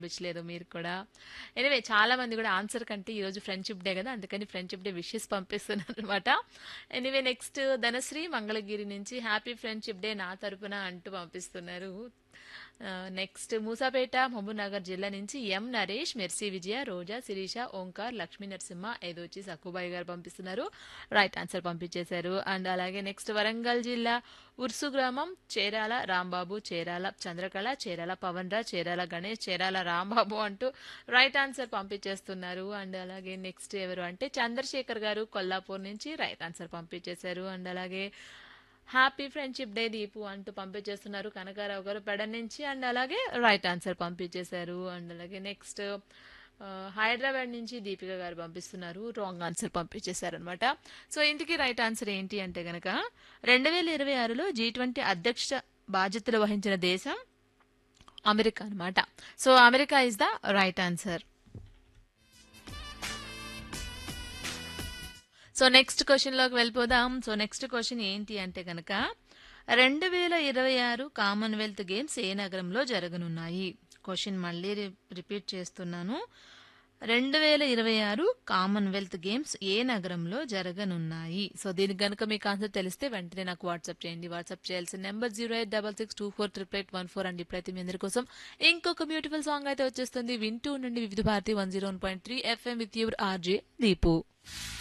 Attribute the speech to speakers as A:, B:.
A: పంపించలేదు మీరు కూడా ఎనివే చాలా మంది కూడా ఆన్సర్ కంటే ఈరోజు ఫ్రెండ్షిప్ డే కదా అందుకని ఫ్రెండ్షిప్ డే విషెస్ పంపిస్తున్నారు అనమాట ఎనివే నెక్స్ట్ ధనశ్రీ మంగళగిరి నుంచి హ్యాపీ ఫ్రెండ్షిప్ డే నా తరపున అంటూ పంపిస్తున్నారు నెక్స్ట్ మూసాపేట మహబూబ్నగర్ జిల్లా నుంచి ఎం నరేష్ మెర్సీ విజయ రోజా శిరీష ఓంకార్ లక్ష్మీ నరసింహ ఏదోచి సక్కుబాయి గారు పంపిస్తున్నారు రైట్ ఆన్సర్ పంపించేశారు అండ్ అలాగే నెక్స్ట్ వరంగల్ జిల్లా ఉర్సు గ్రామం చేరాల రాంబాబు చేరాల చంద్రకళ చేరాల పవన్ రాజ్ చేరాల గణేష్ చేరాల రాంబాబు అంటూ రైట్ ఆన్సర్ పంపించేస్తున్నారు అండ్ అలాగే నెక్స్ట్ ఎవరు అంటే చంద్రశేఖర్ గారు కొల్లాపూర్ నుంచి రైట్ ఆన్సర్ పంపించేశారు అండ్ అలాగే హ్యాపీ ఫ్రెండ్షిప్ డే దీపు అంటూ పంపించేస్తున్నారు కనకారావు గారు పెడ నుంచి అండ్ అలాగే రైట్ ఆన్సర్ పంపించేశారు అండ్ అలాగే నెక్స్ట్ హైదరాబాద్ నుంచి దీపిక గారు పంపిస్తున్నారు రాంగ్ ఆన్సర్ పంపించేశారు అనమాట సో ఇంటికి రైట్ ఆన్సర్ ఏంటి అంటే గనక రెండు వేల ఇరవై ఆరులో జీ ట్వంటీ అధ్యక్ష బాధ్యతలు వహించిన దేశం అమెరికా అనమాట so America is the right answer so next క్వశ్చన్లోకి వెళ్ళిపోదాం సో నెక్స్ట్ క్వశ్చన్ ఏంటి అంటే కనుక రెండు వేల ఇరవై ఆరు కామన్వెల్త్ గేమ్స్ ఏ నగరంలో జరగనున్నాయి క్వశ్చన్ మళ్ళీ రి- రిపీట్ చేస్తున్నాను రెండు వేల ఇరవై ఆరు కామన్వెల్త్ గేమ్స్ ఏ నగరంలో జరగనున్నాయి సో దీనికి కనుక మీకు ఆన్సర్ తెలిస్తే వెంటనే నాకు వాట్సాప్ చేయండి వాట్సాప్ చేయాల్సిన number zero eight double six two four triple eight one four అండి ఇప్పుడైతే మీ అందరి కోసం ఇంకొక బ్యూటిఫుల్ సాంగ్ అయితే వచ్చేస్తుంది వింటూ నుండి Vividh Bharati one zero one point three FM with your RJ Deepu